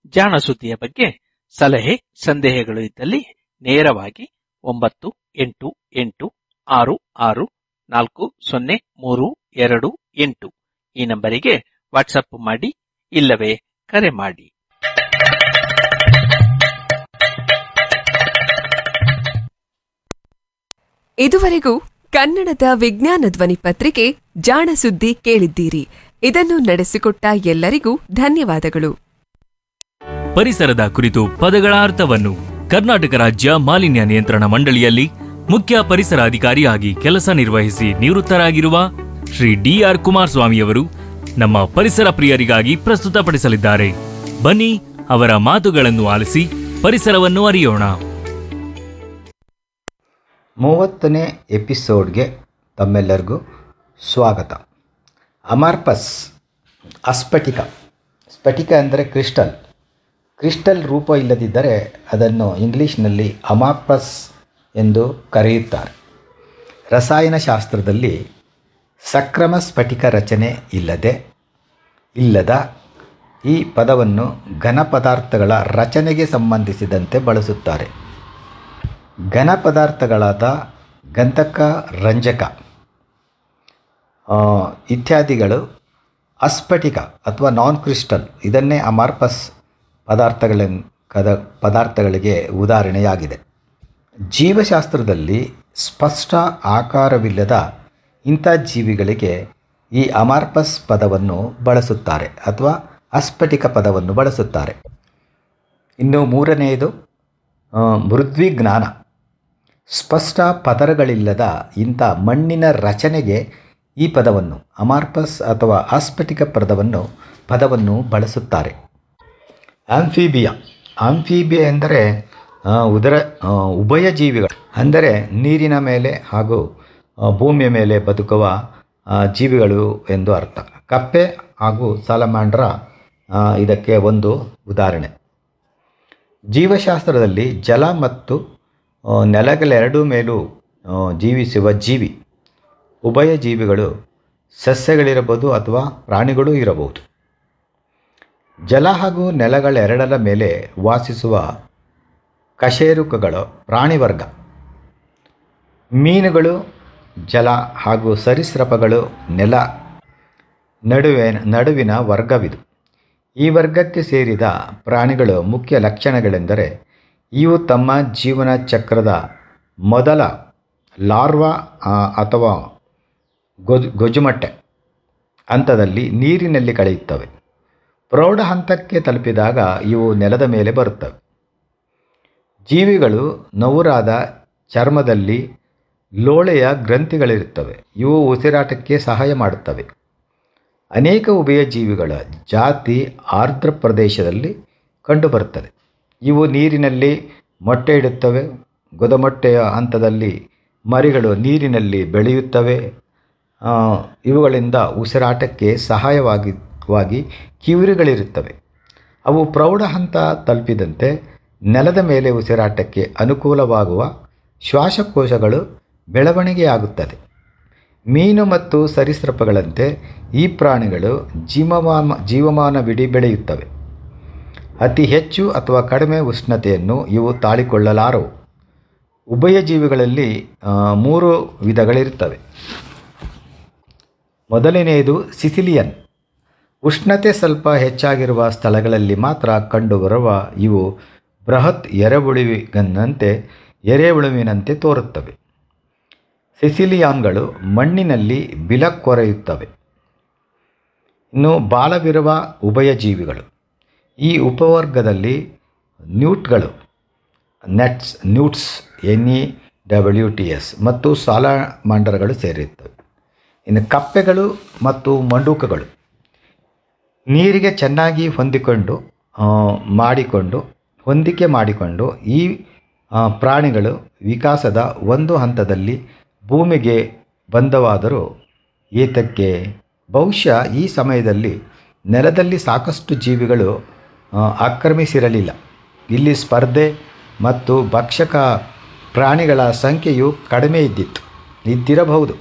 ಜಾಣ ಸುದ್ದಿಯ ಬಗ್ಗೆ ಸಲಹೆ ಸಂದೇಹಗಳು ಇದ್ದಲ್ಲಿ ನೇರವಾಗಿ ಒಂಬತ್ತು ಎಂಟು ಎಂಟು ಆರು ಆರು ನಾಲ್ಕು ಸೊನ್ನೆ ಮೂರು ಎರಡು ಎಂಟು ಈ ನಂಬರಿಗೆ ವಾಟ್ಸಪ್ ಮಾಡಿ ಇಲ್ಲವೇ ಕರೆ ಮಾಡಿ ಇದುವರೆಗೂ ಕನ್ನಡದ ವಿಜ್ಞಾನ ಧ್ವನಿ ಪತ್ರಿಕೆ ಜಾಣ ಸುದ್ದಿ ಕೇಳಿದ್ದೀರಿ ಇದನ್ನು ನಡೆಸಿಕೊಟ್ಟ ಎಲ್ಲರಿಗೂ ಧನ್ಯವಾದಗಳು ಪರಿಸರದ ಕುರಿತು ಪದಗಳ ಅರ್ಥವನ್ನು ಕರ್ನಾಟಕ ರಾಜ್ಯ ಮಾಲಿನ್ಯ ನಿಯಂತ್ರಣ ಮಂಡಳಿಯಲ್ಲಿ ಮುಖ್ಯ ಪರಿಸರ ಅಧಿಕಾರಿಯಾಗಿ ಕೆಲಸ ನಿರ್ವಹಿಸಿ ನಿವೃತ್ತರಾಗಿರುವ ಶ್ರೀ ಡಿಆರ್ ಕುಮಾರಸ್ವಾಮಿಯವರು ನಮ್ಮ ಪರಿಸರ ಪ್ರಿಯರಿಗಾಗಿ ಪ್ರಸ್ತುತಪಡಿಸಲಿದ್ದಾರೆ ಬನ್ನಿ ಅವರ ಮಾತುಗಳನ್ನು ಆಲಿಸಿ ಪರಿಸರವನ್ನು ಅರಿಯೋಣ ಮೂವತ್ತನೇ ಎಪಿಸೋಡ್ಗೆ ತಮ್ಮೆಲ್ಲರಿಗೂ ಸ್ವಾಗತ ಅಮಾರ್ಪಸ್ ಅಸ್ಫಟಿಕ ಸ್ಫಟಿಕ ಅಂದರೆ ಕ್ರಿಸ್ಟಲ್ ಕ್ರಿಸ್ಟಲ್ ರೂಪ ಇಲ್ಲದಿದ್ದರೆ ಅದನ್ನು ಇಂಗ್ಲೀಷ್ನಲ್ಲಿ ಅಮಾರ್ಪಸ್ ಎಂದು ಕರೆಯುತ್ತಾರೆ ರಸಾಯನಶಾಸ್ತ್ರದಲ್ಲಿ ಸಕ್ರಮ ಸ್ಫಟಿಕ ರಚನೆ ಇಲ್ಲದೆ ಇಲ್ಲದ ಈ ಪದವನ್ನು ಘನ ಪದಾರ್ಥಗಳ ರಚನೆಗೆ ಸಂಬಂಧಿಸಿದಂತೆ ಬಳಸುತ್ತಾರೆ ಘನ ಪದಾರ್ಥಗಳಾದ ಗಂಧಕ ರಂಜಕ ಆ, ಇತ್ಯಾದಿಗಳು ಅಸ್ಫಟಿಕ ಅಥವಾ ನಾನ್ ಕ್ರಿಸ್ಟಲ್ ಇದನ್ನೇ ಅಮಾರ್ಪಸ್ ಪದಾರ್ಥಗಳ ಕದ ಪದಾರ್ಥಗಳಿಗೆ ಉದಾಹರಣೆಯಾಗಿದೆ ಜೀವಶಾಸ್ತ್ರದಲ್ಲಿ ಸ್ಪಷ್ಟ ಆಕಾರವಿಲ್ಲದ ಇಂಥ ಜೀವಿಗಳಿಗೆ ಈ ಅಮಾರ್ಪಸ್ ಪದವನ್ನು ಬಳಸುತ್ತಾರೆ ಅಥವಾ ಅಸ್ಫಟಿಕ ಪದವನ್ನು ಬಳಸುತ್ತಾರೆ ಇನ್ನು ಮೂರನೆಯದು ಆ, ಮೃದ್ವಿಜ್ಞಾನ ಸ್ಪಷ್ಟ ಪದರಗಳಿಲ್ಲದ ಇಂಥ ಮಣ್ಣಿನ ರಚನೆಗೆ ಈ ಪದವನ್ನು ಅಮಾರ್ಪಸ್ ಅಥವಾ ಅಸ್ಫಟಿಕ ಪದವನ್ನು ಪದವನ್ನು ಬಳಸುತ್ತಾರೆ ಆಂಫಿಬಿಯಾ ಆಂಫಿಬಿಯಾ ಎಂದರೆ ಆ, ಉದರ ಆ, ಉಭಯ ಜೀವಿಗಳು ಅಂದರೆ ನೀರಿನ ಮೇಲೆ ಹಾಗೂ ಆ, ಭೂಮಿಯ ಮೇಲೆ ಬದುಕುವ ಆ, ಜೀವಿಗಳು ಎಂದು ಅರ್ಥ ಕಪ್ಪೆ ಹಾಗೂ ಸಾಲಮಾಂಡ್ರ ಆ, ಇದಕ್ಕೆ ಒಂದು ಉದಾಹರಣೆ ಜೀವಶಾಸ್ತ್ರದಲ್ಲಿ ಜಲ ಮತ್ತು ಆ, ನೆಲಗಳೆರಡೂ ಮೇಲೂ ಆ, ಜೀವಿಸುವ ಜೀವಿ ಉಭಯ ಜೀವಿಗಳು ಸಸ್ಯಗಳಿರಬಹುದು ಅಥವಾ ಪ್ರಾಣಿಗಳೂ ಇರಬಹುದು ಜಲ ಹಾಗೂ ನೆಲಗಳೆರಡರ ಮೇಲೆ ವಾಸಿಸುವ ಕಶೇರುಕಗಳು ಪ್ರಾಣಿವರ್ಗ ಮೀನುಗಳು ಜಲ ಹಾಗೂ ಸರೀಸೃಪಗಳು ನೆಲ ನಡುವೆ ನಡುವಿನ ವರ್ಗವಿದು ಈ ವರ್ಗಕ್ಕೆ ಸೇರಿದ ಪ್ರಾಣಿಗಳ ಮುಖ್ಯ ಲಕ್ಷಣಗಳೆಂದರೆ ಇವು ತಮ್ಮ ಜೀವನ ಚಕ್ರದ ಮೊದಲ ಲಾರ್ವಾ ಆ, ಅಥವಾ ಗೊಜ್ ಗೊಜುಮಟ್ಟೆ ಹಂತದಲ್ಲಿ ನೀರಿನಲ್ಲಿ ಕಳೆಯುತ್ತವೆ ಪ್ರೌಢ ಹಂತಕ್ಕೆ ತಲುಪಿದಾಗ ಇವು ನೆಲದ ಮೇಲೆ ಬರುತ್ತವೆ ಜೀವಿಗಳು ನವುರಾದ ಚರ್ಮದಲ್ಲಿ ಲೋಳೆಯ ಗ್ರಂಥಿಗಳಿರುತ್ತವೆ ಇವು ಉಸಿರಾಟಕ್ಕೆ ಸಹಾಯ ಮಾಡುತ್ತವೆ ಅನೇಕ ಉಭಯಜೀವಿಗಳ ಜಾತಿ ಆರ್ದ್ರ ಪ್ರದೇಶದಲ್ಲಿ ಕಂಡುಬರುತ್ತದೆ ಇವು ನೀರಿನಲ್ಲಿ ಮೊಟ್ಟೆ ಇಡುತ್ತವೆ ಗೊದಮೊಟ್ಟೆಯ ಹಂತದಲ್ಲಿ ಮರಿಗಳು ನೀರಿನಲ್ಲಿ ಬೆಳೆಯುತ್ತವೆ ಆ, ಇವುಗಳಿಂದ ಉಸಿರಾಟಕ್ಕೆ ಸಹಾಯವಾಗಿ ವಾಗಿ ಕಿವಿರುಗಳಿರುತ್ತವೆ ಅವು ಪ್ರೌಢ ಹಂತ ತಲುಪಿದಂತೆ ನೆಲದ ಮೇಲೆ ಉಸಿರಾಟಕ್ಕೆ ಅನುಕೂಲವಾಗುವ ಶ್ವಾಸಕೋಶಗಳು ಬೆಳವಣಿಗೆಯಾಗುತ್ತದೆ ಮೀನು ಮತ್ತು ಸರೀಸೃಪಗಳಂತೆ ಈ ಪ್ರಾಣಿಗಳು ಜೀವಮಾನ ಜೀವಮಾನವಿಡೀ ಬೆಳೆಯುತ್ತವೆ ಅತಿ ಹೆಚ್ಚು ಅಥವಾ ಕಡಿಮೆ ಉಷ್ಣತೆಯನ್ನು ಇವು ತಾಳಿಕೊಳ್ಳಲಾರವು ಉಭಯ ಜೀವಿಗಳಲ್ಲಿ ಆ, ಮೂರು ವಿಧಗಳಿರುತ್ತವೆ ಮೊದಲನೆಯದು ಸಿಸಿಲಿಯನ್ ಉಷ್ಣತೆ ಸ್ವಲ್ಪ ಹೆಚ್ಚಾಗಿರುವ ಸ್ಥಳಗಳಲ್ಲಿ ಮಾತ್ರ ಕಂಡುಬರುವ ಇವು ಬೃಹತ್ ಎರೆಹುಳುವಿಗನ್ನಂತೆ ಎರೆಹುಳುವಿನಂತೆ ತೋರುತ್ತವೆ ಸಿಸಿಲಿಯಾನ್ಗಳು ಮಣ್ಣಿನಲ್ಲಿ ಬಿಲಕ್ಕೊರೆಯುತ್ತವೆ ಇನ್ನು ಬಾಲವಿರುವ ಉಭಯಜೀವಿಗಳು ಈ ಉಪವರ್ಗದಲ್ಲಿ ನ್ಯೂಟ್ಗಳು newts newts N E W T S ಮತ್ತು ಸಾಲಮಾಂಡರ್ಗಳು ಸೇರಿರುತ್ತವೆ ಇನ್ನು ಕಪ್ಪೆಗಳು ಮತ್ತು ಮಂಡೂಕಗಳು ನೀರಿಗೆ ಚೆನ್ನಾಗಿ ಹೊಂದಿಕೊಂಡು ಆ, ಮಾಡಿಕೊಂಡು ಹೊಂದಿಕೆ ಮಾಡಿಕೊಂಡು ಈ ಆ, ಪ್ರಾಣಿಗಳು ವಿಕಾಸದ ಒಂದು ಹಂತದಲ್ಲಿ ಭೂಮಿಗೆ ಬಂದವಾದರೂ ಏತಕ್ಕೆ ಬಹುಶಃ ಈ ಸಮಯದಲ್ಲಿ ನೆಲದಲ್ಲಿ ಸಾಕಷ್ಟು ಜೀವಿಗಳು ಆ, ಆಕ್ರಮಿಸಿರಲಿಲ್ಲ ಇಲ್ಲಿ ಸ್ಪರ್ಧೆ ಮತ್ತು ಭಕ್ಷಕ ಪ್ರಾಣಿಗಳ ಸಂಖ್ಯೆಯು ಕಡಿಮೆ ಇದ್ದಿತ್ತು ಇದ್ದಿರಬಹುದು